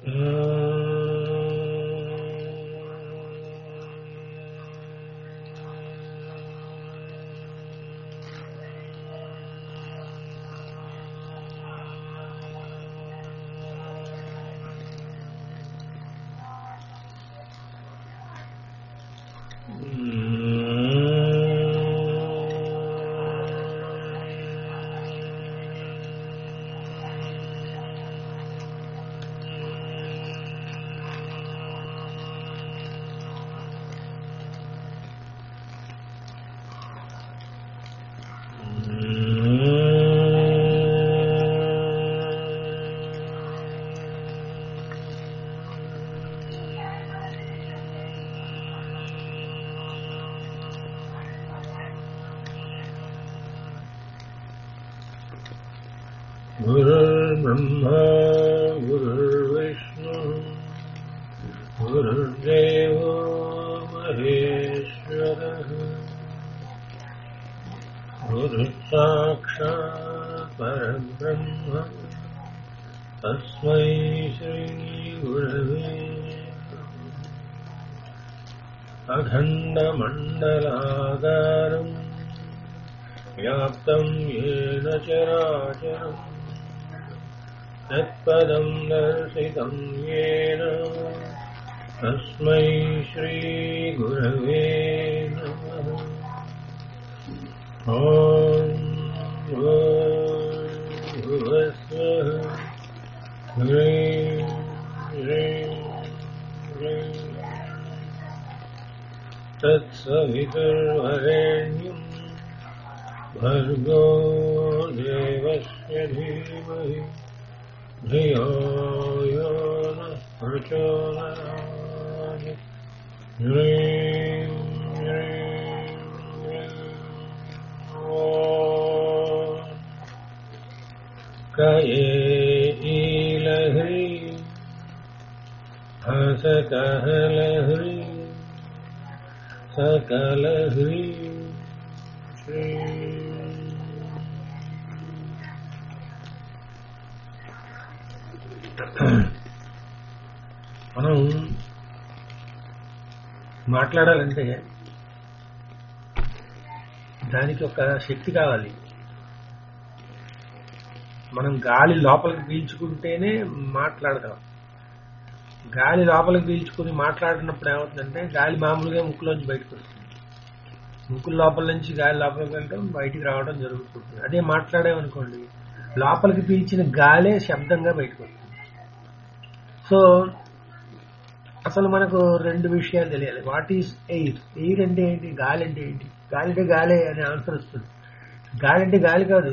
गुरुर्ब्रह्मा गुरुर्विष्णु गुरुर्देवो महेश्वरः गुरुसाक्षात् परब्रह्म तस्मै श्रीगुरवे अखण्डमण्डलाकारम् व्याप्तम् येन चराचरम् तत्पदम् दर्शितम् येन तस्मै श्रीगुरवे नमः ॐ भूर्भुवस्वः ह्रीं ह्रीं ह्रीं तत्सवितुर्वरेण्यम् भर्गो देवस्य धीमहि धियो यो नः प्रचोदयात् ह्रीं ह्रीं ह्रीं ॐ कये ईलह्री हसकहलह्री सकलह्री श्री మనం మాట్లాడాలంటే దానికి ఒక శక్తి కావాలి మనం గాలి లోపలికి పీల్చుకుంటేనే మాట్లాడదాం గాలి లోపలికి పీల్చుకుని మాట్లాడినప్పుడు ఏమవుతుందంటే గాలి మామూలుగా ముక్కులోంచి బయటకు వస్తుంది ముక్కుల లోపల నుంచి గాలి లోపలికి వెళ్ళడం బయటికి రావడం జరుగుతుంది అదే మాట్లాడామనుకోండి లోపలికి పీల్చిన గాలే శబ్దంగా బయటకు వస్తుంది సో అసలు మనకు రెండు విషయాలు తెలియాలి వాట్ ఈస్ ఎయిర్ ఎయిర్ అంటే ఏంటి గాలి అంటే ఏంటి గాలి అంటే గాలే అని ఆన్సర్ వస్తుంది గాలి అంటే గాలి కాదు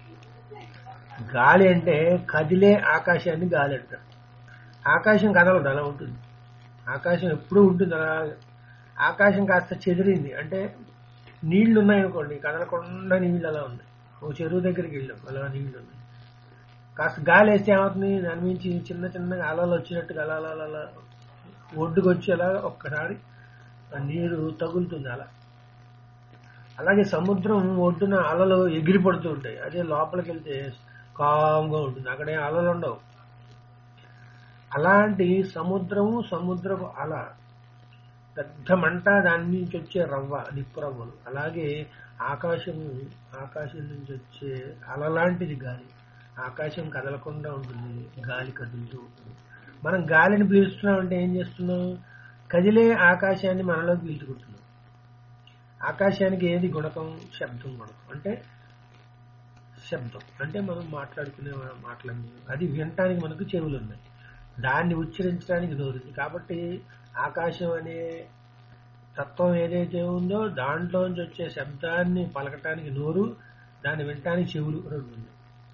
గాలి అంటే కదిలే ఆకాశాన్ని గాలి అంటారు ఆకాశం కదలదు అలా ఉంటుంది ఆకాశం ఎప్పుడూ ఉంటుంది అలా ఆకాశం కాస్త చెదిరింది అంటే నీళ్లు ఉన్నాయనుకోండి కదలకుండా నీళ్ళు అలా ఉన్నాయి ఓ చెరువు దగ్గరికి వెళ్ళాం అలా నీళ్లు ఉన్నాయి కాస్త గాలి వేస్తే ఏమవుతుంది దాని నుంచి చిన్న చిన్నగా అలలు వచ్చినట్టుగా అలా అలా అలా అలా ఒడ్డుకు వచ్చి అలా ఒక్కసారి ఆ నీరు తగులుతుంది అలా అలాగే సముద్రం ఒడ్డున అలలు ఎగిరి పడుతూ ఉంటాయి అదే లోపలికి వెళ్తే కామ్గా ఉంటుంది అక్కడే అలలు ఉండవు అలాంటి సముద్రము సముద్రపు అల పెద్ద మంట దాని నుంచి వచ్చే రవ్వ నిప్పు రవ్వలు అలాగే ఆకాశము ఆకాశం నుంచి వచ్చే అల లాంటిది గాలి ఆకాశం కదలకుండా ఉంటుంది గాలి కదులుతూ ఉంటుంది మనం గాలిని పీల్చుతున్నాం అంటే ఏం చేస్తున్నాం కదిలే ఆకాశాన్ని మనలోకి పీల్చుకుంటున్నాం ఆకాశానికి ఏది గుణకం శబ్దం గుణకం అంటే శబ్దం అంటే మనం మాట్లాడుకునే మాటలన్నీ అది వినటానికి మనకు చెవులు ఉన్నాయి దాన్ని ఉచ్చరించడానికి నోరుంది కాబట్టి ఆకాశం అనే తత్వం ఏదైతే ఉందో దాంట్లోంచి వచ్చే శబ్దాన్ని పలకటానికి నోరు దాన్ని వినటానికి చెవులు రెండు ఉన్నాయి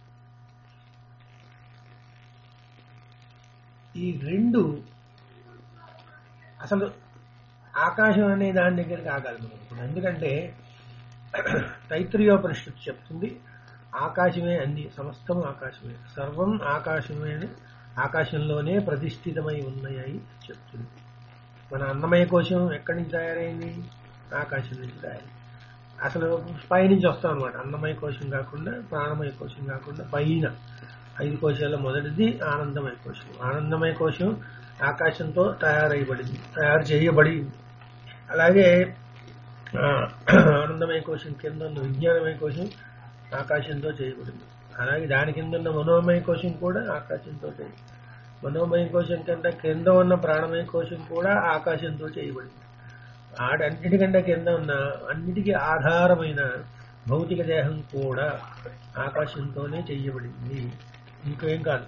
ఈ రెండు అసలు ఆకాశం అనే దాని దగ్గరికి ఆగాలి మనం ఇప్పుడు ఎందుకంటే తైత్రీయోపనిషత్తు చెప్తుంది ఆకాశమే అన్ని సమస్తం ఆకాశమే సర్వం ఆకాశమే అని ఆకాశంలోనే ప్రతిష్ఠితమై ఉన్నాయని చెప్తుంది మన అన్నమయ కోశం ఎక్కడి నుంచి తయారైంది ఆకాశం నుంచి తయారైంది అసలు పైనుంచి వస్తాం అనమాట అన్నమయ కోశం కాకుండా ప్రాణమయ కోశం కాకుండా పైన ఐదు కోశాల మొదటిది ఆనందమయ కోశం ఆనందమయ కోశం ఆకాశంతో తయారైబడింది తయారు చేయబడింది అలాగే ఆ, ఆనందమయ కోశం కింద ఉన్న విజ్ఞానమయ కోశం ఆకాశంతో చేయబడింది అలాగే దాని కింద ఉన్న మనోమయ కోశం కూడా ఆకాశంతో చేయబడింది మనోమయ కోశం కింద కింద ఉన్న ప్రాణమయ కోశం కూడా ఆకాశంతో చేయబడింది ఆడన్నిటికంటే కింద ఉన్న అన్నిటికీ ఆధారమైన భౌతిక దేహం కూడా ఆకాశంతోనే చెయ్యబడింది ఇంకేం కాదు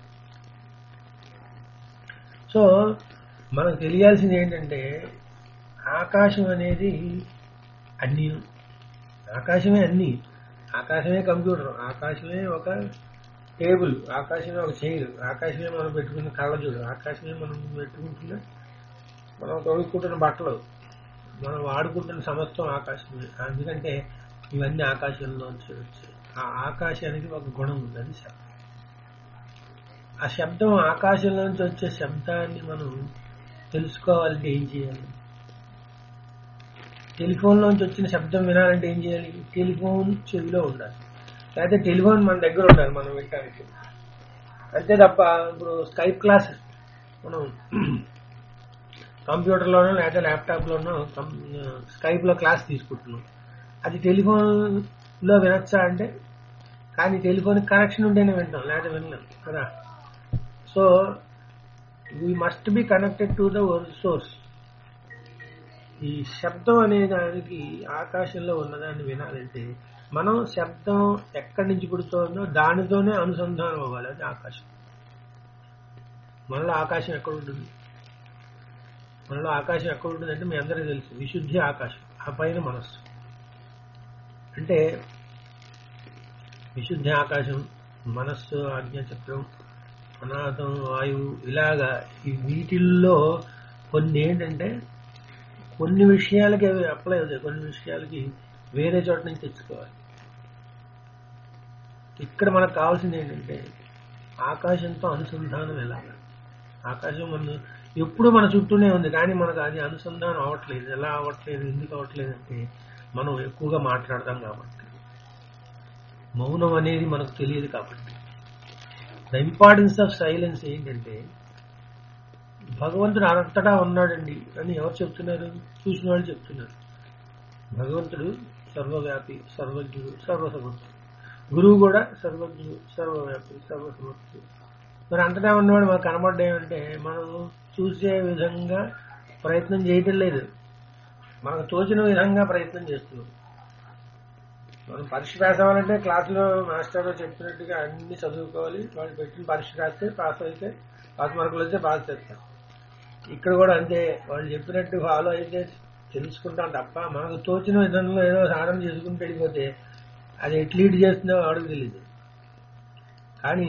సో మనకు తెలియాల్సింది ఏంటంటే ఆకాశం అనేది అన్ని ఆకాశమే అన్ని ఆకాశమే కంప్యూటర్ ఆకాశమే ఒక టేబుల్ ఆకాశమే ఒక చైర్ ఆకాశమే మనం పెట్టుకున్న కళ్ళజోడు ఆకాశమే మనం పెట్టుకుంటున్న మనం తొడుక్కుంటున్న బట్టలు మనం వాడుకుంటున్న సమస్తం ఆకాశమే ఎందుకంటే ఇవన్నీ ఆకాశంలోంచి వచ్చాయి ఆ ఆకాశానికి ఒక గుణం ఉంది అది శబ్దం ఆ శబ్దం ఆకాశంలోంచి వచ్చే శబ్దాన్ని మనం తెలుసుకోవాలంటే ఏం చేయాలి టెలిఫోన్ లోంచి వచ్చిన శబ్దం వినాలంటే ఏం చేయాలి టెలిఫోన్ చెవిలో ఉండాలి లేకపోతే టెలిఫోన్ మన దగ్గర ఉండాలి మనం వినడానికి అంతే తప్ప ఇప్పుడు స్కైప్ క్లాస్ మనం కంప్యూటర్లోనో లేదా ల్యాప్టాప్లోనో స్కైప్లో క్లాస్ తీసుకుంటున్నాం అది టెలిఫోన్లో వినొచ్చా అంటే కానీ టెలిఫోన్ కనెక్షన్ ఉంటేనే వింటాం లేదా వినలేం కదా so we must be connected to the source ఈ శబ్దం అనే దానికి ఆకాశంలో ఉన్నదాన్ని వినాలంటే మనం శబ్దం ఎక్కడి నుంచి పుడుతుందో దానితోనే అనుసంధానం అవ్వాలి అది ఆకాశం మనలో ఆకాశం ఎక్కడ ఉంటుంది మనలో ఆకాశం ఎక్కడ ఉంటుంది అంటే మీ అందరికీ తెలుసు విశుద్ధి ఆకాశం ఆ పైన మనస్సు అంటే విశుద్ధి ఆకాశం మనస్సు ఆజ్ఞాచక్రం అనాథం వాయువు ఇలాగా ఈ వీటిల్లో కొన్ని ఏంటంటే కొన్ని విషయాలకి అవి అప్లై అవుతాయి కొన్ని విషయాలకి వేరే చోట నుంచి తెచ్చుకోవాలి ఇక్కడ మనకు కావాల్సింది ఏంటంటే ఆకాశంతో అనుసంధానం ఎలాగా ఆకాశం మన ఎప్పుడు మన చుట్టూనే ఉంది కానీ మనకు అది అనుసంధానం అవ్వట్లేదు ఎలా అవ్వట్లేదు ఎందుకు అవ్వట్లేదు అంటే మనం ఎక్కువగా మాట్లాడతాం కాబట్టి మౌనం అనేది మనకు తెలియదు కాబట్టి ద ఇంపార్టెన్స్ ఆఫ్ సైలెన్స్ ఏంటంటే భగవంతుడు అంతటా ఉన్నాడండి అని ఎవరు చెప్తున్నారు చూసిన వాళ్ళు చెప్తున్నారు భగవంతుడు సర్వవ్యాపి సర్వజ్ఞుడు సర్వసమర్థుడు గురువు కూడా సర్వజ్ఞుడు సర్వవ్యాపి సర్వసమర్థుడు మరి అంతటా ఉన్నవాడు మనకు కనబడ్డాయంటే మనం చూసే విధంగా ప్రయత్నం చేయటం లేదు మనకు తోచిన విధంగా ప్రయత్నం చేస్తున్నాం మనం పరీక్ష పాస్ అవ్వాలంటే క్లాసులో మాస్టర్ చెప్పినట్టుగా అన్ని చదువుకోవాలి వాళ్ళు పెట్టిన పరీక్ష రాస్తే పాస్ అయితే పాస్ మార్కులు వస్తే పాస్ చేస్తాం ఇక్కడ కూడా అంతే వాళ్ళు చెప్పినట్టు ఫాలో అయితే తెలుసుకుంటాం తప్ప మనకు తోచిన విధంలో ఏదో సాధన చేసుకుంటూ వెళ్ళిపోతే అది ఎట్ లీడ్ చేస్తుందో వాడికి తెలియదు కానీ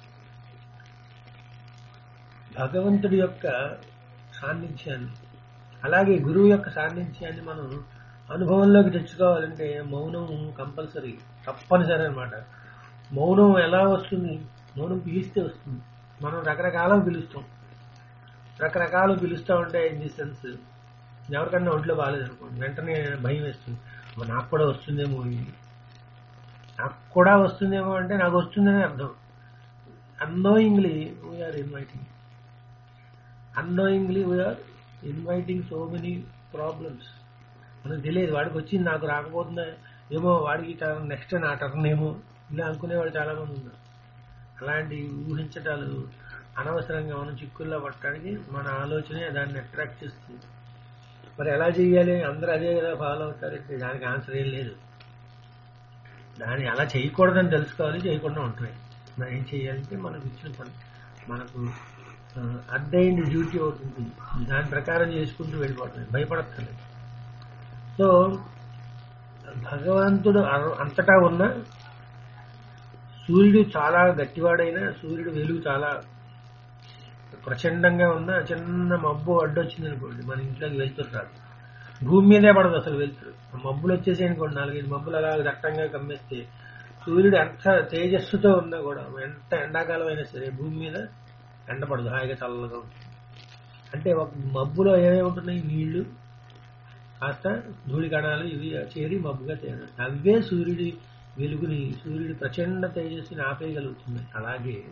భగవంతుడి యొక్క సాన్నిధ్యాన్ని అలాగే గురువు యొక్క సాన్నిధ్యాన్ని మనం అనుభవంలోకి తెచ్చుకోవాలంటే మౌనం కంపల్సరీ తప్పనిసరి అనమాట మౌనం ఎలా వస్తుంది మౌనం పిలిస్తే వస్తుంది మనం రకరకాలుగా పిలుస్తాం రకరకాలు పిలుస్తూ ఉంటే ఇన్ ది సెన్స్ ఎవరికన్నా ఒంట్లో బాగాలేదు అనుకోండి వెంటనే భయం వేస్తుంది "అమ్మ, నాకు కూడా వస్తుందేమో ఇది నాకు కూడా వస్తుందేమో అంటే నాకు వస్తుందని అర్థం annoyingly we are inviting annoyingly we are inviting so many problems మనకు తెలియదు వాడికి వచ్చింది నాకు రాకపోతుందా ఏమో వాడికి టర్న్ నెక్స్ట్ నా టర్న్ ఏమో ఇలా అనుకునేవాడు చాలా మంది ఉన్నారు అలాంటి ఊహించటాలు అనవసరంగా మనం చిక్కుల్లో పట్టడానికి మన ఆలోచనే దాన్ని అట్రాక్ట్ చేస్తుంది మరి ఎలా చేయాలి అందరూ అదే కదా ఫాలో అవుతారంటే దానికి ఆన్సర్ ఏం లేదు దాన్ని అలా చేయకూడదని తెలుసుకోవాలి చేయకుండా ఉంటాయి మరి ఏం చేయాలంటే మనకు ఇచ్చిన పని మనకు అద్దయింది డ్యూటీ అవుతుంది దాని ప్రకారం చేసుకుంటూ వెళ్ళిపోతుంది భయపడక్కర్లేదు సో భగవంతుడు అర- అంతటా ఉన్న సూర్యుడు చాలా గట్టివాడైన సూర్యుడు వెలుగు చాలా ప్రచండంగా ఉన్న చిన్న మబ్బు అడ్డొచ్చింది అనుకోండి మన ఇంట్లోకి వెళ్తురు రాదు భూమి మీదే పడదు అసలు వెళ్తురు మబ్బులు వచ్చేసి అనుకోండి నాలుగైదు మబ్బులు అలా దట్టంగా కమ్మేస్తే సూర్యుడు ఎంత తేజస్సుతో ఉన్నా కూడా ఎంత ఎండాకాలం అయినా సరే భూమి మీద ఎండపడదు హాయిగా చల్లగా ఉంటుంది అంటే ఒక మబ్బులో ఏమేమి ఉంటున్నాయి నీళ్లు కాస్త ధూళి కణాలు ఇవి చేరి మబ్బుగా తేడా అవే సూర్యుడి వెలుగుని సూర్యుడి ప్రచండ తేజస్సుని ఆపేయగలుగుతున్నాయి అలాగే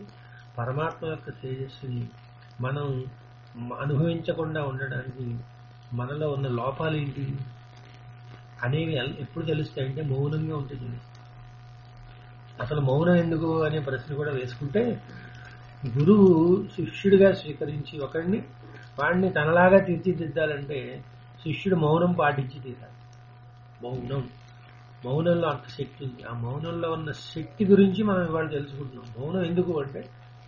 పరమాత్మ యొక్క తేజస్సుని మనం మ- అనుభవించకుండా ఉండడానికి మనలో ఉన్న లోపాలు ఏంటి అనేవి ఎల్- ఎప్పుడు తెలుస్తాయంటే మౌనంగా ఉంటే తెలుస్తాయి అసలు మౌనం ఎందుకు అనే ప్రశ్న కూడా వేసుకుంటే గురువు శిష్యుడిగా స్వీకరించి ఒకరిని వాడిని తనలాగా తీర్చిదిద్దాలంటే శిష్యుడు మౌనం పాటించి తీరాలి మౌనం మౌనంలో అంత శక్తి ఉంది ఆ మౌనంలో ఉన్న శక్తి గురించి మనం ఇవాళ తెలుసుకుంటున్నాం మౌనం ఎందుకు అంటే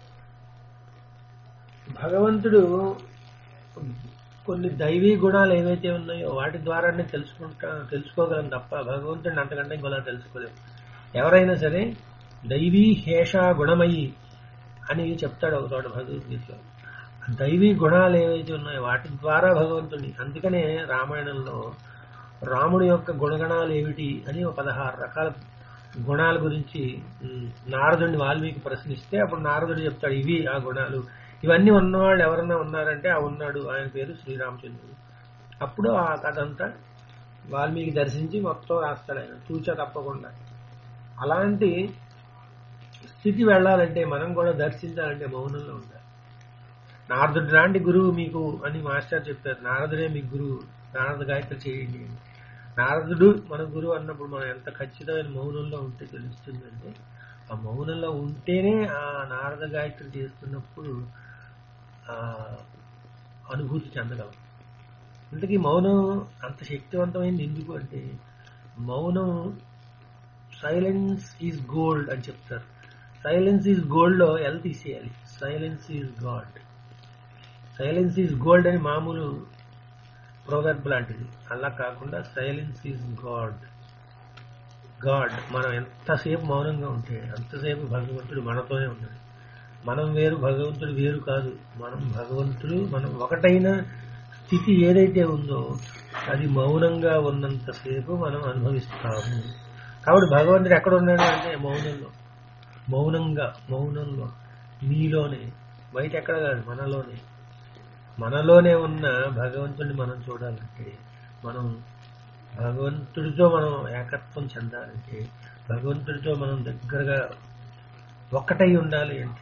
భగవంతుడు కొన్ని దైవీ గుణాలు ఏవైతే ఉన్నాయో వాటి ద్వారానే తెలుసుకుంటా తెలుసుకోగలం తప్ప భగవంతుడిని అంతకంటే ఇంకోలా తెలుసుకోలేము ఎవరైనా సరే దైవీ హేష గుణమయి అని చెప్తాడు ఒక చోట భగవద్గీతలో దైవీ గుణాలు ఏవైతే ఉన్నాయో వాటి ద్వారా భగవంతుని అందుకనే రామాయణంలో రాముడి యొక్క గుణగణాలు ఏమిటి అని ఒక పదహారు రకాల గుణాల గురించి ఉమ్, నారదుడిని వాల్మీకి ప్రశ్నిస్తే అప్పుడు నారదుడు చెప్తాడు ఇవి ఆ గుణాలు ఇవన్నీ ఉన్నవాళ్ళు ఎవరన్నా ఉన్నారంటే ఆ ఉన్నాడు ఆయన పేరు శ్రీరామచంద్రుడు అప్పుడు ఆ కథ అంతా వాల్మీకి దర్శించి మొత్తం రాస్తాడు ఆయన తూచా తప్పకుండా అలాంటి స్థితి వెళ్ళాలంటే మనం కూడా దర్శించాలంటే మౌనంలో ఉండాలి నారదుడు లాంటి గురువు మీకు అని మాస్టర్ చెప్పారు నారదుడే మీకు గురువు నారద గాయత్రి చేయండి అని నారదుడు మన గురువు అన్నప్పుడు మనం ఎంత ఖచ్చితమైన మౌనంలో ఉంటే తెలుస్తుందంటే ఆ మౌనంలో ఉంటేనే ఆ నారద గాయత్రి చేస్తున్నప్పుడు ఆ అనుభూతి చెందగలం ఇంతకీ మౌనం అంత శక్తివంతమైంది ఎందుకు అంటే మౌనం సైలెన్స్ ఈజ్ గోల్డ్ అని చెప్తారు సైలెన్స్ ఈజ్ గోల్డ్ లో ఎల్ తీసేయాలి silence is god silence is gold అని మామూలు ప్రోగర్బ్ లాంటిది అలా కాకుండా సైలెన్స్ ఈజ్ గాడ్ గాడ్ మనం ఎంతసేపు మౌనంగా ఉంటే అంతసేపు భగవంతుడు మనతోనే ఉన్నాడు మనం వేరు భగవంతుడు వేరు కాదు మనం భగవంతుడు మనం ఒకటైన స్థితి ఏదైతే ఉందో అది మౌనంగా ఉన్నంతసేపు మనం అనుభవిస్తాము కాబట్టి భగవంతుడు ఎక్కడ ఉన్నాడు అంటే మౌనంలో మౌనంగా మౌనంలో మీలోనే బయట ఎక్కడ కాదు మనలోనే మనలోనే ఉన్న భగవంతుడిని మనం చూడాలంటే మనం భగవంతుడితో మనం ఏకత్వం చెందాలంటే భగవంతుడితో మనం దగ్గరగా ఒక్కటై ఉండాలి అంటే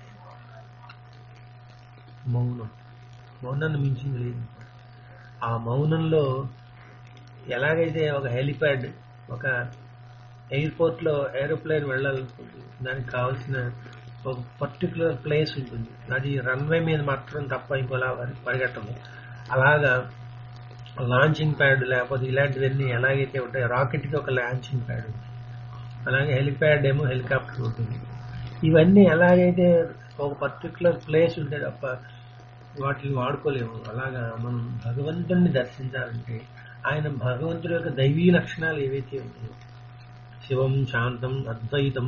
మౌనం మౌనాన్ని మించింది లేదు ఆ మౌనంలో ఎలాగైతే ఒక హెలిప్యాడ్ ఒక ఎయిర్పోర్ట్ లో ఏరోప్లేన్ వెళ్ళాలనుకుంటుంది దానికి కావాల్సిన ఒక పర్టికులర్ ప్లేస్ ఉంటుంది అది రన్వే మీద మాత్రం తప్ప ఇంకోలా పరి- పరిగెట్టదు అలాగా లాంచింగ్ ప్యాడ్ లేకపోతే ఇలాంటివన్నీ ఎలాగైతే ఉంటాయో రాకెట్ కి ఒక లాంచింగ్ ప్యాడ్ ఉంది అలాగే హెలిప్యాడ్ ఏమో హెలికాప్టర్ ఉంటుంది ఇవన్నీ ఎలాగైతే ఒక పర్టికులర్ ప్లేస్ ఉంటే తప్ప వాటిని వాడుకోలేము అలాగా మనం భగవంతుడిని దర్శించాలంటే ఆయన భగవంతుడి యొక్క దైవీ లక్షణాలు ఏవైతే ఉన్నాయో శివం శాంతం అద్వైతం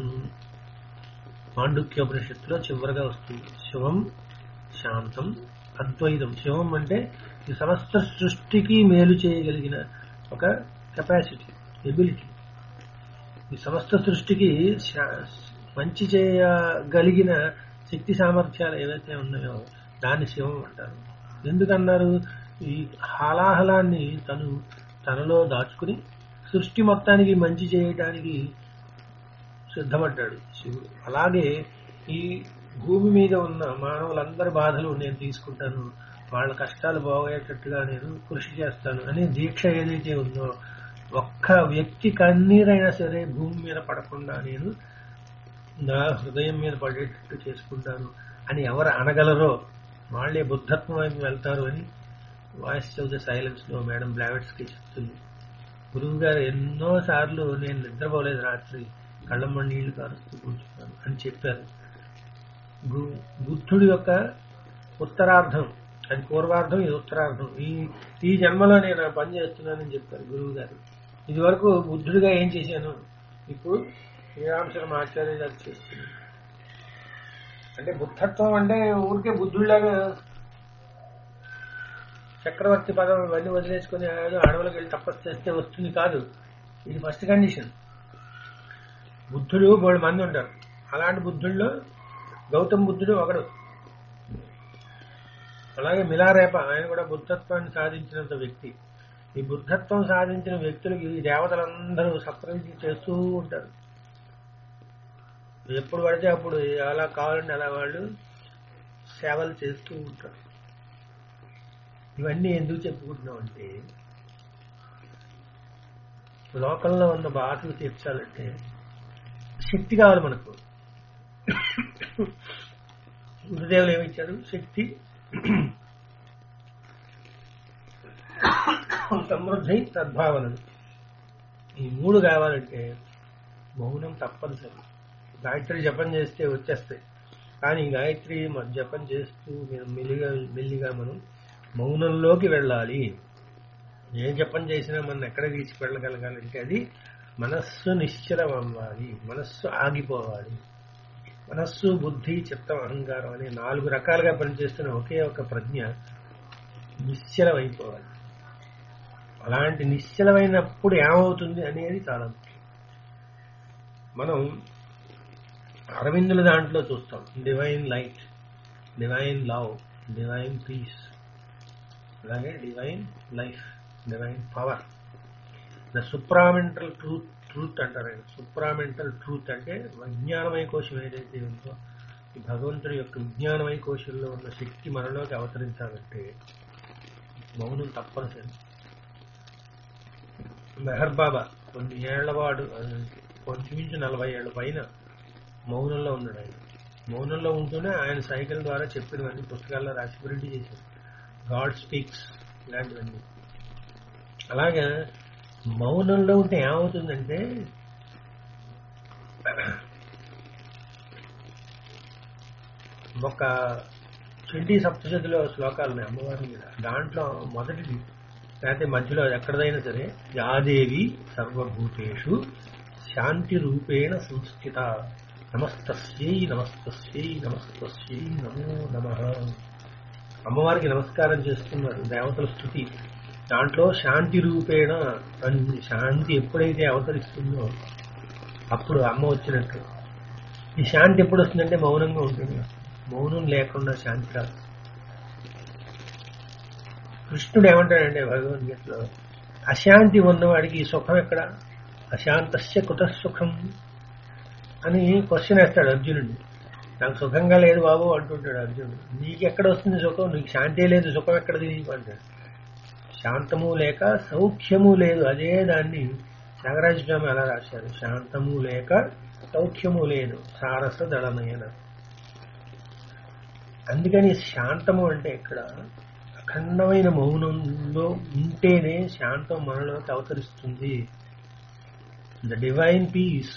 మాండుక్యోపనిషత్తులో చివరిగా వస్తుంది శివం శాంతం అద్వైతం శివం అంటే ఈ సమస్త సృష్టికి మేలు చేయగలిగిన ఒక కెపాసిటీ ఎబిలిటీ ఈ సమస్త సృష్టికి శా- మంచి చేయగలిగిన శక్తి సామర్థ్యాలు ఏవైతే ఉన్నాయో దాన్ని శివం అంటారు ఎందుకన్నారు ఈ హాలాహలాన్ని తను తనలో దాచుకుని సృష్టి మొత్తానికి మంచి చేయటానికి సిద్ధపడ్డాడు శివుడు అలాగే ఈ భూమి మీద ఉన్న మానవులందరి బాధలు నేను తీసుకుంటాను వాళ్ళ కష్టాలు బాగయ్యేటట్టుగా నేను కృషి చేస్తాను అనే దీక్ష ఏదైతే ఉందో ఒక్క వ్యక్తి కన్నీరైనా సరే భూమి మీద పడకుండా నేను నా హృదయం మీద పడేటట్టు చేసుకుంటాను అని ఎవరు అనగలరో వాళ్ళే బుద్ధత్వం వైపు వెళ్తారు అని వాయిస్ ఆఫ్ ద సైలెన్స్ లో మేడం బ్లావెట్స్కి చెప్తుంది గురువు గారు ఎన్నో సార్లు నేను నిద్రపోలేదు రాత్రి కళ్ళమ్మ నీళ్లు కారుస్తూ కూర్చున్నాను అని చెప్పారు గు- బుద్ధుడి యొక్క ఉత్తరార్ధం అది పూర్వార్ధం ఇది ఉత్తరార్ధం ఈ ఈ జన్మలో నేను ఆ పని చేస్తున్నానని చెప్పారు గురువు గారు ఇది వరకు బుద్ధుడిగా ఏం చేశాను ఇప్పుడు శ్రీరామచరణ ఆచార్య గారు చేస్తున్నాను అంటే బుద్ధత్వం అంటే ఊరికే బుద్ధుడిలాగా చక్రవర్తి పదం ఇవన్నీ వదిలేసుకుని ఏదో అడవులకు వెళ్ళి తపస్సు చేస్తే వస్తుంది కాదు ఇది ఫస్ట్ కండిషన్ బుద్ధుడు బోడు మంది ఉంటారు అలాంటి బుద్ధుల్లో గౌతమ్ బుద్ధుడు ఒకడు అలాగే మిలారేప ఆయన కూడా బుద్ధత్వాన్ని సాధించినంత వ్యక్తి ఈ బుద్ధత్వం సాధించిన వ్యక్తులకి ఈ దేవతలందరూ సత్రవిద్య చేస్తూ ఉంటారు ఎప్పుడు పడితే అప్పుడు అలా కావాలంటే అలా వాళ్ళు సేవలు చేస్తూ ఉంటారు ఇవన్నీ ఎందుకు చెప్పుకుంటున్నాం అంటే లోకంలో ఉన్న బాధలు తీర్చాలంటే శక్తి కావాలి మనకు గురుదేవులు ఏమిచ్చారు శక్తి సమృద్ధి సద్భావనలు ఈ మూడు కావాలంటే మౌనం తప్పనిసరి గాయత్రి జపం చేస్తే వచ్చేస్తాయి కానీ గాయత్రి మ- జపం చేస్తూ మేము మెల్లిగా మెల్లిగా మనం మౌనంలోకి వెళ్ళాలి ఏ జపం చేసినా మనం ఎక్కడ తీసుకెళ్ళగలగాలంటే అది మనస్సు నిశ్చలం అవ్వాలి మనస్సు ఆగిపోవాలి మనస్సు బుద్ధి చిత్తం అహంకారం అనే నాలుగు రకాలుగా పనిచేస్తున్న ఒకే ఒక ప్రజ్ఞ నిశ్చలం అయిపోవాలి అలాంటి నిశ్చలమైనప్పుడు ఏమవుతుంది అనేది చాలా ముఖ్యం మనం అరవిందుల దాంట్లో చూస్తాం divine light divine love divine peace అలాగే divine life divine power the supramental truth truth అంటారు ఆయన సుప్రామెంటల్ ట్రూత్ అంటే విజ్ఞానమయ కోశం ఏదైతే ఉందో ఈ భగవంతుడి యొక్క విజ్ఞానమయ కోశంలో ఉన్న శక్తి మనలోకి అవతరించాలంటే మౌనం తప్పనిసరి మెహర్ బాబా కొన్ని ఏళ్లవాడు కొంచెమించు నలభై ఏళ్ళ పైన మౌనంలో ఉన్నాడు ఆయన మౌనంలో ఉంటూనే ఆయన సైకిల్ ద్వారా చెప్పినవన్నీ పుస్తకాల్లో రాసి ప్రింట్ చేశారు గాడ్ స్పీక్స్ ఇలాంటివన్నీ అలాగే మౌనంలో ఉంటే ఏమవుతుందంటే ఒక ట్వంటీ సప్తశతిలో శ్లోకాలు ఉన్నాయి అమ్మవారి మీద దాంట్లో మొదటిది లేకపోతే మధ్యలో ఎక్కడదైనా సరే యాదేవి సర్వభూతేషు శాంతి రూపేణ సంస్థిత నమస్తస్యై నమస్తస్యై నమస్తస్యై నమో నమ అమ్మవారికి నమస్కారం చేస్తున్నారు దేవతల స్థుతి దాంట్లో శాంతి రూపేణ అని ఉంది. శాంతి ఎప్పుడైతే అవతరిస్తుందో అప్పుడు అమ్మ వచ్చినట్టు ఈ శాంతి ఎప్పుడు వస్తుందంటే మౌనంగా ఉంటుంది మౌనం లేకుండా శాంతి రాదు కృష్ణుడు ఏమంటాడంటే భగవద్గీతలో అశాంతి ఉన్నవాడికి ఈ సుఖం ఎక్కడ అశాంతస్య కుత సుఖం అని క్వశ్చన్ వేస్తాడు అర్జునుడిని నాకు సుఖంగా లేదు బాబు అంటుంటాడు అర్జునుడు నీకు ఎక్కడ వస్తుంది సుఖం నీకు శాంతే లేదు సుఖం ఎక్కడది నీకు అంటాడు శాంతము లేక సౌఖ్యము లేదు అదే దాన్ని త్యాగరాజ స్వామి అలా రాశారు శాంతము లేక సౌఖ్యము లేదు సారస దళనయన అందుకని శాంతము అంటే ఇక్కడ అఖండమైన మౌనంలో ఉంటేనే శాంతం మనలోకి అవతరిస్తుంది ద డివైన్ పీస్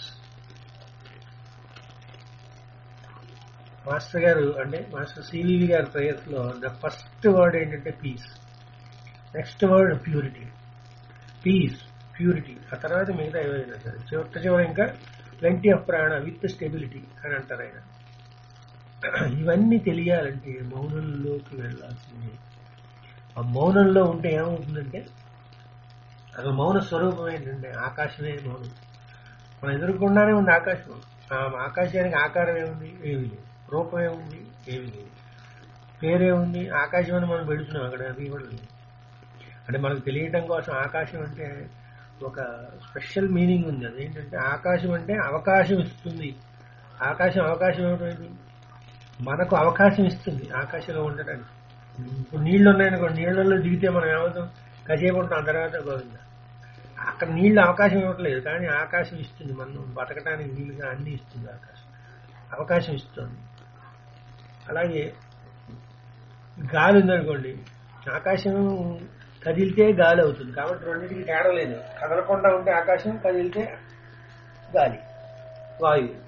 మాస్టర్ గారు అంటే మాస్టర్ సివివి గారి ప్రేయర్స్ లో ద ఫస్ట్ వర్డ్ ఏంటంటే peace next word purity peace purity ఆ తర్వాత మిగతా ఏవైనా సరే చివరి చివరి ఇంకా plenty of prana with stability అని అంటారు ఆయన ఇవన్నీ తెలియాలంటే మౌనంలోకి వెళ్ళాల్సింది ఆ మౌనంలో ఉంటే ఏమవుతుందంటే అసలు మౌన స్వరూపం ఏంటంటే ఆకాశమే మౌనం మన ఎదురుకుండానే ఉంది ఆకాశం ఆ ఆకాశానికి ఆకారం ఏముంది ఏమి లేదు రూపం ఏముంది ఏమి లేదు పేరేముంది ఆకాశం అని మనం పెడుతున్నాం అక్కడ అది కూడా లేదు అంటే మనకు తెలియటం కోసం ఆకాశం అంటే ఒక స్పెషల్ మీనింగ్ ఉంది అదేంటంటే ఆకాశం అంటే అవకాశం ఇస్తుంది ఆకాశం అవకాశం ఏమిటండి మనకు అవకాశం ఇస్తుంది ఆకాశంలో ఉండడానికి ఇప్పుడు నీళ్లు ఉన్నాయనుకో నీళ్లలో దిగితే మనం ఏమవుతాం కాసేపు ఉంటాం ఆ తర్వాత గోవింద అక్కడ నీళ్ళు అవకాశం ఇవ్వట్లేదు కానీ ఆకాశం ఇస్తుంది మనం బతకడానికి వీలుగా అన్ని ఇస్తుంది ఆకాశం అవకాశం ఇస్తుంది అలాగే గాలి ఉందనుకోండి ఆకాశం కదిలితే గాలి అవుతుంది కాబట్టి రెండింటికి తేడా లేదు కదలకుండా ఉంటే ఆకాశం కదిలితే గాలి వాయువు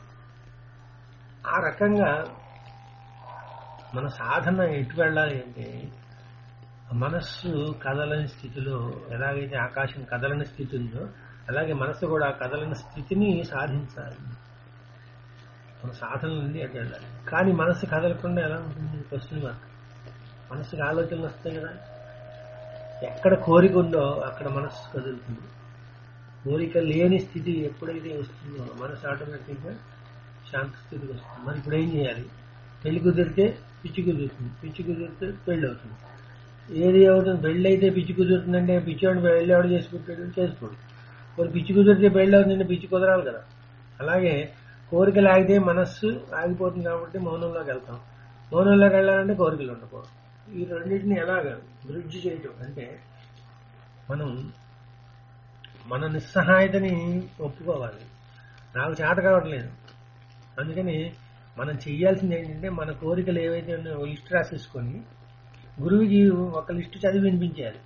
ఆ రకంగా మన సాధన ఎటు వెళ్ళాలి అంటే మనస్సు కదలని స్థితిలో ఎలాగైతే ఆకాశం కదలని స్థితి ఉందో అలాగే మనస్సు కూడా ఆ కదలని స్థితిని సాధించాలి మన సాధన ఉంది అటు వెళ్ళాలి కానీ మనస్సు కదలకుండా ఎలా ఉంటుంది క్వశ్చన్ మార్క్ మనస్సుకి ఆలోచనలు వస్తాయి కదా ఎక్కడ కోరిక ఉందో అక్కడ మనస్సు కదులుతుంది కోరిక లేని స్థితి ఎప్పుడైతే వస్తుందో మనసు ఆటోమేటిక్గా శాంత స్థితికి వస్తుంది మరి ఇప్పుడు ఏం చేయాలి పెళ్లి కుదిరితే పిచ్చి కుదురుతుంది పిచ్చి కుదిరితే పెళ్లి అవుతుంది ఏది అవుతుంది పెళ్లి అయితే పిచ్చి కుదురుతుందంటే పిచ్చివాడిని పెళ్లి ఎవడు చేసుకుంటాడు చేసుకోడు మరి పిచ్చి కుదిరితే పెళ్లి అవుతుందంటే పిచ్చి కుదరాలి కదా అలాగే కోరిక లాగితే మనస్సు ఆగిపోతుంది కాబట్టి మౌనంలోకి వెళ్తాం మౌనంలోకి వెళ్ళాలంటే కోరికలు ఉండకూడదు ఈ రెండింటిని ఎలాగ బ్రిడ్జ్ చేయటం అంటే మనం మన నిస్సహాయతని ఒప్పుకోవాలి నాకు చేత కావట్లేదు అందుకని మనం చెయ్యాల్సింది ఏంటంటే మన కోరికలు ఏవైతే ఉన్నాయో లిస్ట్ రాసేసుకొని గురువుకి ఒక లిస్ట్ చదివి వినిపించాలి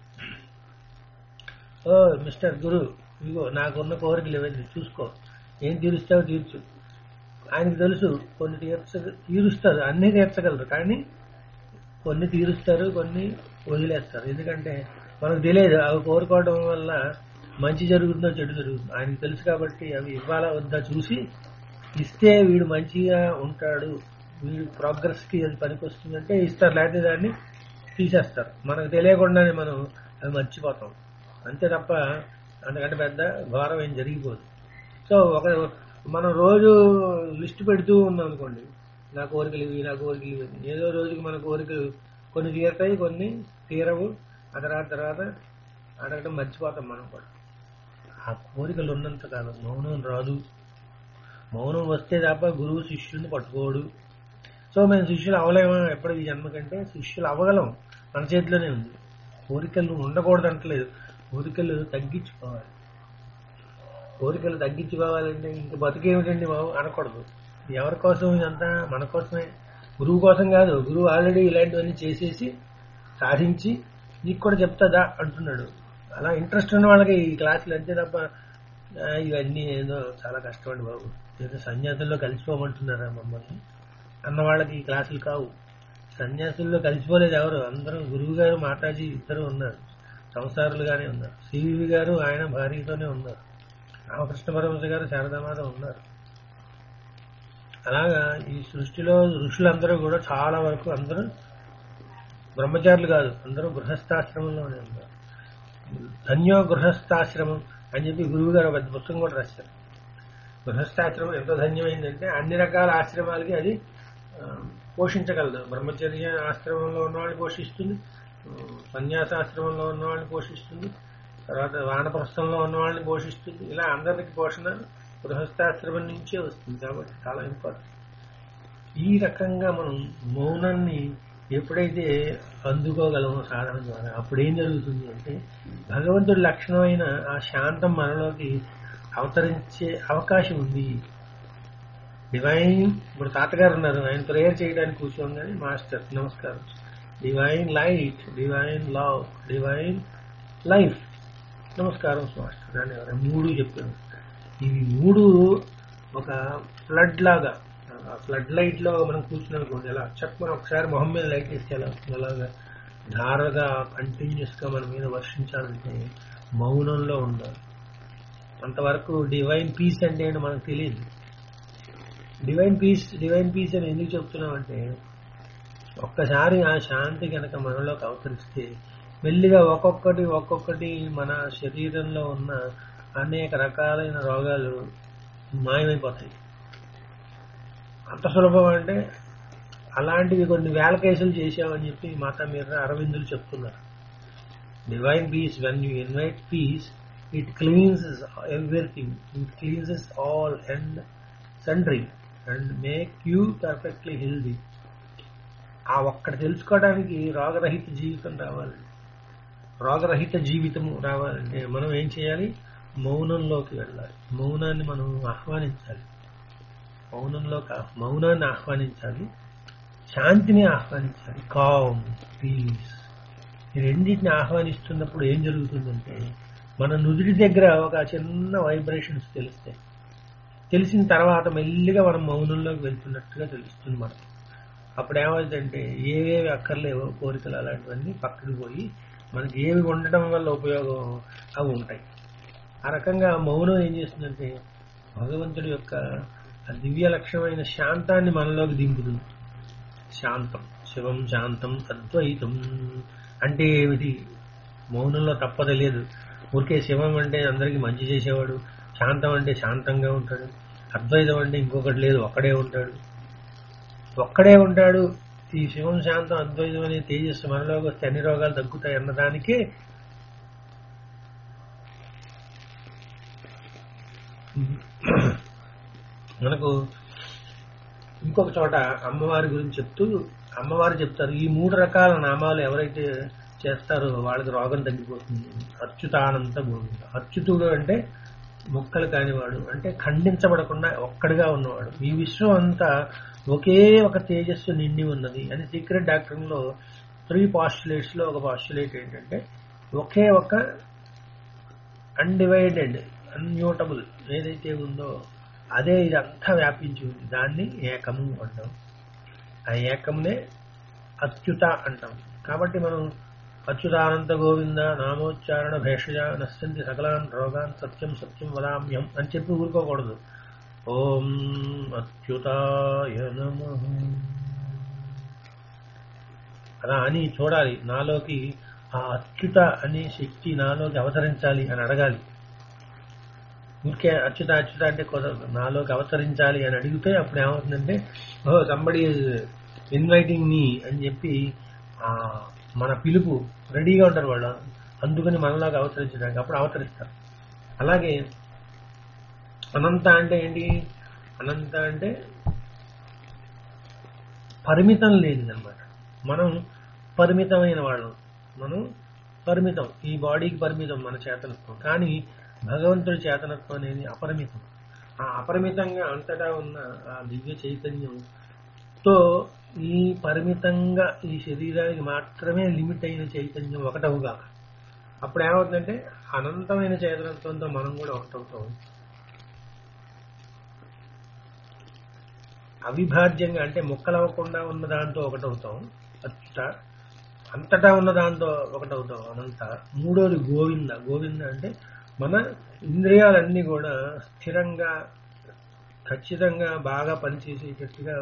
ఓ మిస్టర్ గురు ఇదిగో నాకున్న కోరికలు ఏవైతే చూసుకో ఏం తీరుస్తావో తీర్చు ఆయనకు తెలుసు కొన్ని తీర్చ తీరుస్తారు అన్నీ తీర్చగలరు కానీ కొన్ని తీరుస్తారు కొన్ని వదిలేస్తారు ఎందుకంటే మనకు తెలియదు అవి కోరుకోవడం వల్ల మంచి జరుగుతుందో చెడు జరుగుతుందో ఆయనకు తెలుసు కాబట్టి అవి ఇవ్వాలా వద్దా చూసి ఇస్తే వీడు మంచిగా ఉంటాడు వీడు ప్రోగ్రెస్ కి అది పనికి వస్తుందంటే ఇస్తారు లేకపోతే దాన్ని తీసేస్తారు మనకు తెలియకుండానే మనం అవి మర్చిపోతాం అంతే తప్ప అంతకంటే పెద్ద ఘోరం ఏం జరిగిపోదు సో ఒక మనం రోజు లిస్ట్ పెడుతూ ఉన్నాం అనుకోండి నా కోరికలు ఇవి నా కోరికలు ఇవి అని. ఏదో రోజుకి మన కోరికలు కొన్ని తీరుతాయి కొన్ని తీరవు ఆ తర్వాత తర్వాత అడగడం మర్చిపోతాం మనం కూడా ఆ కోరికలు ఉన్నంత కాలం మౌనం రాదు మౌనం వస్తే తప్ప గురువు శిష్యుని పట్టుకోడు సో మేము శిష్యులు అవలేమా ఎప్పటికి ఈ జన్మకంటే శిష్యులు అవ్వగలం మన చేతిలోనే ఉంది కోరికలు ఉండకూడదు అంటలేదు కోరికలు తగ్గించుకోవాలి కోరికలు తగ్గించుకోవాలంటే ఇంక బతికేమిటండి బాబు అనకూడదు ఎవరి కోసం ఇదంతా మన కోసమే గురువు కోసం కాదు గురువు ఆల్రెడీ ఇలాంటివన్నీ చేసేసి సాధించి నీకు కూడా చెప్తాదా అంటున్నాడు అలా ఇంట్రెస్ట్ ఉన్న వాళ్ళకి ఈ క్లాసులు అంతే తప్ప ఆ, ఇవన్నీ ఏదో చాలా కష్టమండి బాబు ఏదో సన్యాసుల్లో కలిసిపోమంటున్నారా మమ్మల్ని అన్న వాళ్ళకి ఈ క్లాసులు కావు సన్యాసుల్లో కలిసిపోలేదు ఎవరు అందరూ గురువు గారు మాతాజీ ఇద్దరు ఉన్నారు సంసారులుగానే ఉన్నారు సివివి గారు ఆయన భార్యతోనే ఉన్నారు రామకృష్ణ పరమహంస గారు శారదామాత ఉన్నారు అలాగా ఈ సృష్టిలో ఋషులందరూ కూడా చాలా వరకు అందరూ బ్రహ్మచారులు కాదు అందరూ గృహస్థాశ్రమంలోనే ఉన్నారు ధన్యో గృహస్థాశ్రమం అని చెప్పి గురువు గారు పెద్ద పుస్తకం కూడా రాశారు గృహస్థాశ్రమం ఎంత ధన్యమైందంటే అన్ని రకాల ఆశ్రమాలకి అది ఆ, పోషించగలదు బ్రహ్మచర్య ఆశ్రమంలో ఉన్నవాడిని పోషిస్తుంది ఆ, సన్యాసాశ్రమంలో ఉన్నవాడిని పోషిస్తుంది తర్వాత వానప్రస్థంలో ఉన్నవాడిని పోషిస్తుంది ఇలా అందరికి పోషణ గృహస్థాశ్రమం నుంచే వస్తుంది కాబట్టి చాలా ఇంపార్టెంట్ ఈ రకంగా మనం మౌనాన్ని ఎప్పుడైతే అందుకోగలమో సాధన ద్వారా అప్పుడు ఏం జరుగుతుంది అంటే భగవంతుడి లక్షణమైన ఆ శాంతం మనలోకి అవతరించే అవకాశం ఉంది డివైన్ ఇప్పుడు తాతగారు ఉన్నారు ఆయన ప్రేయర్ చేయడానికి కూర్చోగానే మాస్టర్ నమస్కారం divine light divine love divine life నమస్కారం మాస్టర్ అని ఎవరు మూడు చెప్పారు ఇవి మూడు ఒక ఫ్లడ్ లాగా ఆ ఫ్లడ్ లైట్ లో మనం కూర్చున్నాం అనుకోండి ఎలా చక్ మనం ఒకసారి మొహం మీద లైట్ వేస్తే ఎలా వస్తుంది అలాగా ధారగా కంటిన్యూస్ గా మన మీద వర్షించాలంటే మౌనంలో ఉండాలి అంతవరకు డివైన్ పీస్ అంటే ఏంటో మనకు తెలియదు డివైన్ పీస్ డివైన్ పీస్ అని ఎందుకు చెప్తున్నామంటే ఒక్కసారి ఆ శాంతి కనుక మనలోకి అవతరిస్తే మెల్లిగా ఒక్కొక్కటి ఒక్కొక్కటి మన శరీరంలో ఉన్న అనేక రకాలైన రోగాలు మాయమైపోతాయి అంత సులభం అంటే అలాంటివి కొన్ని వేల కేసులు చేశామని చెప్పి మాతా మీద అరవిందులు చెప్తున్నారు divine peace when you invite peace it cleanses everything it cleanses all and sundry and make you perfectly healthy ఆ ఒక్కటి తెలుసుకోవడానికి రోగరహిత జీవితం రావాలి రోగరహిత జీవితం రావాలంటే మనం ఏం చేయాలి మౌనంలోకి వెళ్ళాలి మౌనాన్ని మనం ఆహ్వానించాలి మౌనంలోకి ఆహ్- మౌనాన్ని ఆహ్వానించాలి శాంతిని ఆహ్వానించాలి కామ్ పీస్ ఈ రెండింటిని ఆహ్వానిస్తున్నప్పుడు ఏం జరుగుతుందంటే మన నుదుటి దగ్గర ఒక చిన్న వైబ్రేషన్స్ తెలుస్తాయి తెలిసిన తర్వాత మెల్లిగా మనం మౌనంలోకి వెళ్తున్నట్టుగా తెలుస్తుంది మనకు అప్పుడు ఏమవుతుందంటే ఏవేవి అక్కర్లేవో కోరికలు అలాంటివన్నీ పక్కకి పోయి మనకి ఏవి ఉండటం వల్ల ఉపయోగం అవి ఉంటాయి ఆ రకంగా మౌనం ఏం చేస్తుందంటే భగవంతుడి యొక్క ఆ దివ్య లక్షణమైన శాంతాన్ని మనలోకి దింపుతుంది శాంతం శివం శాంతం అద్వైతం అంటే ఏమిటి మౌనంలో తప్పదు లేదు ఊరికే శివం అంటే అందరికీ మంచి చేసేవాడు శాంతం అంటే శాంతంగా ఉంటాడు అద్వైతం అంటే ఇంకొకటి లేదు ఒక్కడే ఉంటాడు ఒక్కడే ఉంటాడు ఈ శివం శాంతం అద్వైతం అనే తేజస్సు మనలోకి వస్తే అన్ని రోగాలు తగ్గుతాయి అన్నదానికే మనకు ఇంకొక చోట అమ్మవారి గురించి చెప్తూ అమ్మవారు చెప్తారు ఈ మూడు రకాల నామాలు ఎవరైతే చేస్తారో వాళ్ళకి రోగం తగ్గిపోతుంది అచ్యుతానంత గోవింద అచ్యుతుడు అంటే మొక్కలు కానివాడు అంటే ఖండించబడకుండా ఒక్కడిగా ఉన్నవాడు ఈ విశ్వం అంతా ఒకే ఒక తేజస్సు నిండి ఉన్నది అని సీక్రెట్ డాక్టర్ లో త్రీ పాస్టులేట్స్ లో ఒక పాస్టులేట్ ఏంటంటే ఒకే ఒక అన్డివైడెడ్ అన్యూటబుల్ ఏదైతే ఉందో అదే ఇదంతా వ్యాపించి ఉంది దాన్ని ఏకము అంటాం ఆ ఏకంనే అచ్యుత అంటాం కాబట్టి మనం అచ్యుతానంత గోవింద నామోచ్చారణ భేషజ నశ్యంతి సకలాన్ రోగాన్ సత్యం సత్యం వదామ్యం అని చెప్పి ఊరుకోకూడదు ఓం అచ్యుతాయ నమః అలా అని చూడాలి నాలోకి ఆ అచ్యుత అనే శక్తి నాలోకి అవతరించాలి అని అడగాలి ఊరికే అచ్యుత అచ్యుత అంటే కుదరదు నాలోకి అవతరించాలి అని అడిగితే అప్పుడు ఏమవుతుందంటే ఓ సంబడి ఇన్వైటింగ్ మీ అని చెప్పి ఆ మన పిలుపు రెడీగా ఉంటారు వాళ్ళు అందుకని మనలోకి అవతరించడానికి అప్పుడు అవతరిస్తారు అలాగే అనంత అంటే ఏంటి అనంత అంటే పరిమితం లేనిదన్నమాట మనం పరిమితమైన వాళ్ళం మనం పరిమితం ఈ బాడీకి పరిమితం మన చేతనత్వం కానీ భగవంతుడి చేతనత్వం అనేది అపరిమితం ఆ అపరిమితంగా అంతటా ఉన్న ఆ దివ్య చైతన్యం తో ఈ పరిమితంగా ఈ శరీరానికి మాత్రమే లిమిట్ అయిన చైతన్యం ఒకటవుగా అప్పుడు ఏమవుతుందంటే అనంతమైన చేతనత్వంతో మనం కూడా ఒకటవుతాం అవిభాజ్యంగా అంటే ముక్కలవ్వకుండా ఉన్న దాంతో ఒకటవుతాం అచ్యుత అంతటా ఉన్న దాంతో ఒకటవుతాం అనంత మూడోది గోవింద గోవింద అంటే మన ఇంద్రియాలన్నీ కూడా స్థిరంగా ఖచ్చితంగా బాగా పనిచేసేటట్టుగా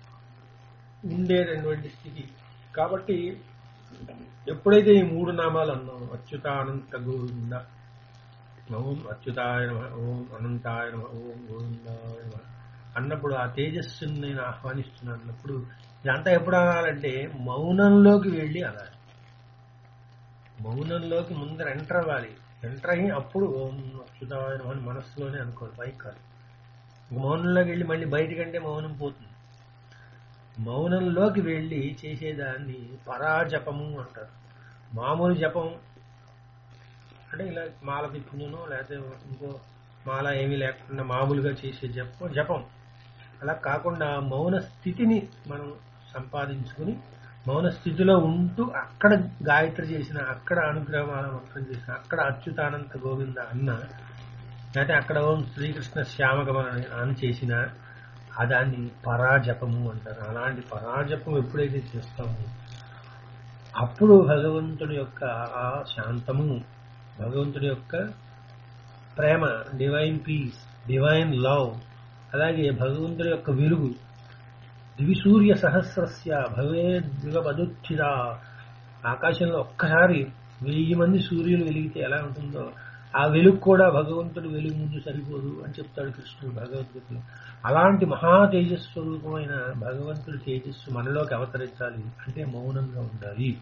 ఉండేటటువంటి స్థితి కాబట్టి ఎప్పుడైతే ఈ మూడు నామాలు అన్నాం అచ్యుతానంత గోవింద ఓం అచ్యుతాయ నమ ఓం అనంతాయ నమ ఓం గోవిందాయ నమ అన్నప్పుడు ఆ తేజస్సుని నేను ఆహ్వానిస్తున్నాను అన్నప్పుడు ఇదంతా ఎప్పుడు అనాలంటే మౌనంలోకి వెళ్ళి అనాలి మౌనంలోకి ముందర ఎంటర్ అవ్వాలి ఎంటర్ అయ్యి అప్పుడు ఓం అచ్యుతాయ నమ అని మనస్సులోనే అనుకోవాలి పైకి కాదు ఇంక మౌనంలోకి వెళ్ళి మళ్ళీ బయటకంటే మౌనం పోతుంది మౌనంలోకి వెళ్ళి చేసేదాన్ని పరాజపము అంటారు మామూలు జపం అంటే ఇలా మాల తిప్పును లేకపోతే ఇంకో మాల ఏమీ లేకుండా మామూలుగా చేసే జపం జపం అలా కాకుండా మౌన స్థితిని మనం సంపాదించుకుని మౌన స్థితిలో ఉంటూ అక్కడ గాయత్రి చేసిన అక్కడ అనుగ్రహమాల మంత్రం చేసిన అక్కడ అచ్యుతానంత గోవింద అన్న లేకపోతే అక్కడ ఓం శ్రీకృష్ణ శ్యామగమన అని చేసిన ఆ దాన్ని పరాజపము అంటారు అలాంటి పరాజపం ఎప్పుడైతే చేస్తామో అప్పుడు భగవంతుడి యొక్క ఆ శాంతము భగవంతుడి యొక్క ప్రేమ డివైన్ పీస్ డివైన్ లవ్ అలాగే భగవంతుడి యొక్క వెలుగు దివిసూర్య సహస్రస్య భవేద్యుగపదుచ్చిద ఆకాశంలో ఒక్కసారి వెయ్యి మంది సూర్యులు వెలిగితే ఎలా ఉంటుందో ఆ వెలుగు కూడా భగవంతుడి వెలుగు ముందు సరిపోదు అని చెప్తాడు కృష్ణుడు భగవద్గీతలో అలాంటి మహా తేజస్వరూపమైన భగవంతుడి తేజస్సు మనలోకి అవతరించాలి అంటే మౌనంగా ఉండాలి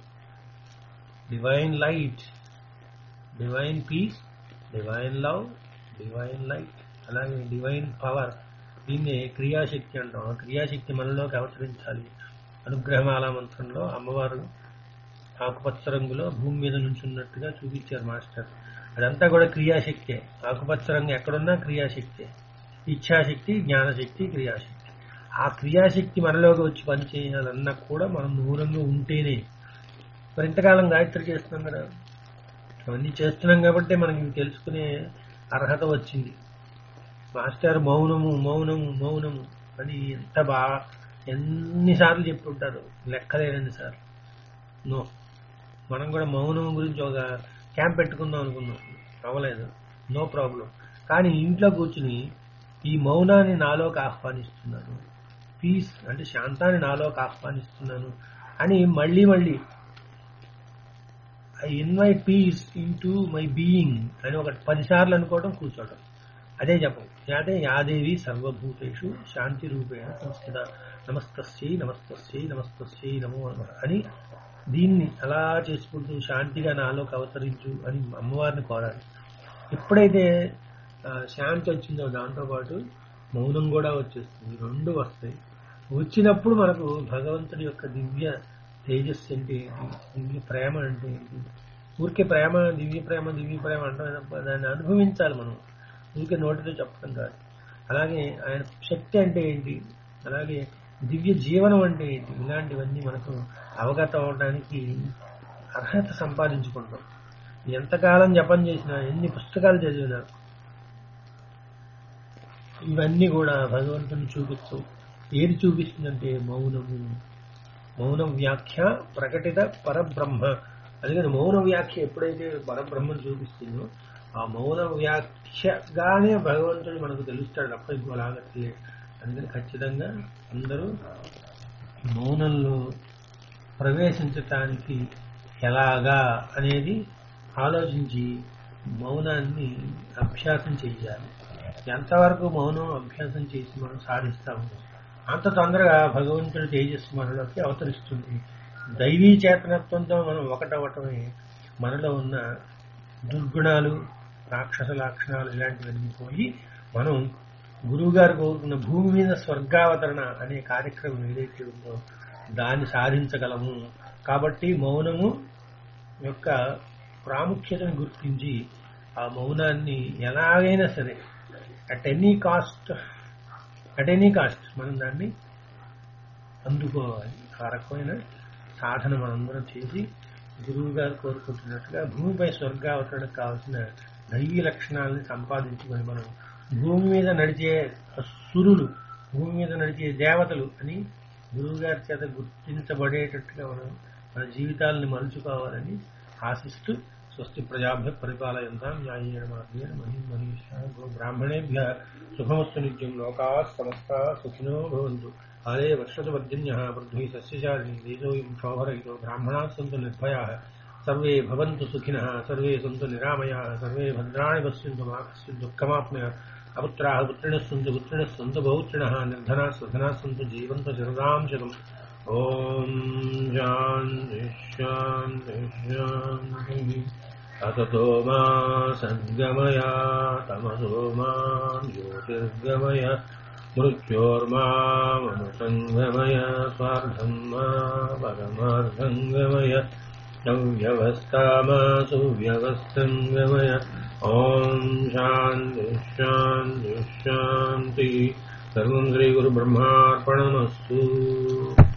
divine light divine peace divine love divine light అలాగే డివైన్ పవర్ దీన్నే క్రియాశక్తి అంటాం ఆ క్రియాశక్తి మనలోకి అవతరించాలి అనుగ్రహమాల మంత్రంలో అమ్మవారు ఆకుపచ్చ రంగులో భూమి మీద నుంచున్నట్టుగా చూపించారు మాస్టర్ అదంతా కూడా క్రియాశక్తే ఆకుపచ్చ రంగు ఎక్కడున్నా క్రియాశక్తే ఇచ్ఛాశక్తి జ్ఞానశక్తి క్రియాశక్తి ఆ క్రియాశక్తి మనలోకి వచ్చి పనిచేయాలన్నా కూడా మనం దూరంగా ఉంటేనే మరి ఇంతకాలం గాయత్రి చేస్తున్నాం కదా అవన్నీ చేస్తున్నాం కాబట్టి మనకి ఇవి తెలుసుకునే అర్హత వచ్చింది మాస్టర్ మౌనము మౌనము మౌనము అని ఎంత బాగా ఎన్నిసార్లు చెప్పుంటారు లెక్కలేనన్ని సార్లు నో మనం కూడా మౌనం గురించి ఒక క్యాంప్ పెట్టుకుందాం అనుకున్నాం అవ్వలేదు నో ప్రాబ్లం కానీ ఇంట్లో కూర్చుని ఈ మౌనాన్ని నాలోకి ఆహ్వానిస్తున్నాను పీస్ అంటే శాంతాన్ని నాలోకి ఆహ్వానిస్తున్నాను అని మళ్ళీ మళ్ళీ I invite peace into my being అని ఒక పదిసార్లు అనుకోవడం కూర్చోవడం అదే జపం అదే యాదేవి సర్వభూతేషు శాంతి రూపేణ సంస్థిత నమస్తస్యై నమస్తస్యై నమస్తస్యై నమో నమః అని దీన్ని అలా చేసుకుంటూ శాంతిగా నాలోకి అవతరించు అని అమ్మవారిని కోరాలి ఎప్పుడైతే ఆ, శాంతి వచ్చిందో దాంతో పాటు మౌనం కూడా వచ్చేస్తుంది రెండు వస్తాయి వచ్చినప్పుడు మనకు భగవంతుడి యొక్క దివ్య తేజస్సు అంటే ఏంటి దివ్య ప్రేమ అంటే ఏంటి ఊరికే ప్రేమ దివ్య ప్రేమ దివ్య ప్రేమ అంటే దాన్ని అనుభవించాలి మనం ఊరికే నోటితో చెప్పడం కాదు అలాగే ఆయన శక్తి అంటే ఏంటి అలాగే దివ్య జీవనం అంటే ఏంటి ఇలాంటివన్నీ మనకు అవగతం అవడానికి అర్హత సంపాదించుకుంటాం ఎంతకాలం జపం చేసినా ఎన్ని పుస్తకాలు చదివినా ఇవన్నీ కూడా భగవంతుని చూపిస్తూ ఏది చూపిస్తుందంటే మౌనము మౌన వ్యాఖ్య ప్రకటిత పరబ్రహ్మ అందుకని మౌన వ్యాఖ్య ఎప్పుడైతే పరబ్రహ్మను చూపిస్తుందో ఆ మౌన వ్యాఖ్యగానే భగవంతుడు మనకు తెలుస్తాడు తప్ప ఇంకోలాగా తెలియదు అందుకని ఖచ్చితంగా అందరూ మౌనంలో ప్రవేశించటానికి ఎలాగా అనేది ఆలోచించి మౌనాన్ని అభ్యాసం చేయాలి ఎంతవరకు మౌనం అభ్యాసం చేసి మనం సాధిస్తాము అంత తొందరగా భగవంతుడి తేజస్సు మనలోకి అవతరిస్తుంది దైవీ చేతనత్వంతో మనం ఒకటవటమే మనలో ఉన్న దుర్గుణాలు రాక్షస లక్షణాలు ఇలాంటివన్నీ పోయి మనం గురువు గారు కోరుకున్న భూమి మీద స్వర్గావతరణ అనే కార్యక్రమం ఏదైతే ఉందో దాన్ని సాధించగలము కాబట్టి మౌనము యొక్క ప్రాముఖ్యతను గుర్తించి ఆ మౌనాన్ని ఎలాగైనా సరే at any cost at any cost మనం దాన్ని అందుకోవాలి ఆ రకమైన సాధన మనందరం చేసి గురువు గారు కోరుకుంటున్నట్టుగా భూమిపై స్వర్గావతరణకు కావాల్సిన దైవీ లక్షణాలని సంపాదించుకొని మనం భూమి మీద నడిచే సురులు భూమి మీద నడిచే దేవతలు అని గురువు గారి చేత గుర్తించబడేటట్టుగా మనం మన జీవితాలను మలుచుకోవాలని ఆశిస్తూ స్వస్తి ప్రజాభ్య పరిపాలయంతాం న్యాయేణ మార్గేణ మహిం మనీషా గో బ్రాహ్మణేభ్య శుభమస్తు నిత్యం లోకా సమస్త సుఖినో భవంతు కాలే వర్షతుపర్జన్య పృథ్వీ సస్యశాలిని దేశోయం క్షోభరహితో బ్రాహ్మణా సంతు నిర్భయా సర్వే భవంతు సుఖినః సర్వే సంతు నిరామయా సర్వే భద్రాణి పశ్యంతు మా కశ్చిత్ దుఃఖమాప్నుయ అపుత్రాः పుత్రిణः सन्तु पुत्रिणः सन्तु बहुत्रिणः निर्धनाः स्वधनाः सन्तु जीवन्तु चिरदां शतम् ॐ शान्ति शान्ति शान्तिः अततो मा सद्गमया तमसो मा ज्योतिर्गमय मृत्योर्मामनुसङ्गमय स्वार्धं मा परमार्थङ्गमय व्यवस्था मा सुव्यवस्थङ्गमय ॐ शान्ति शान्ति शान्ति सर्वं श्रीगुरुब्रह्मार्पणमस्तु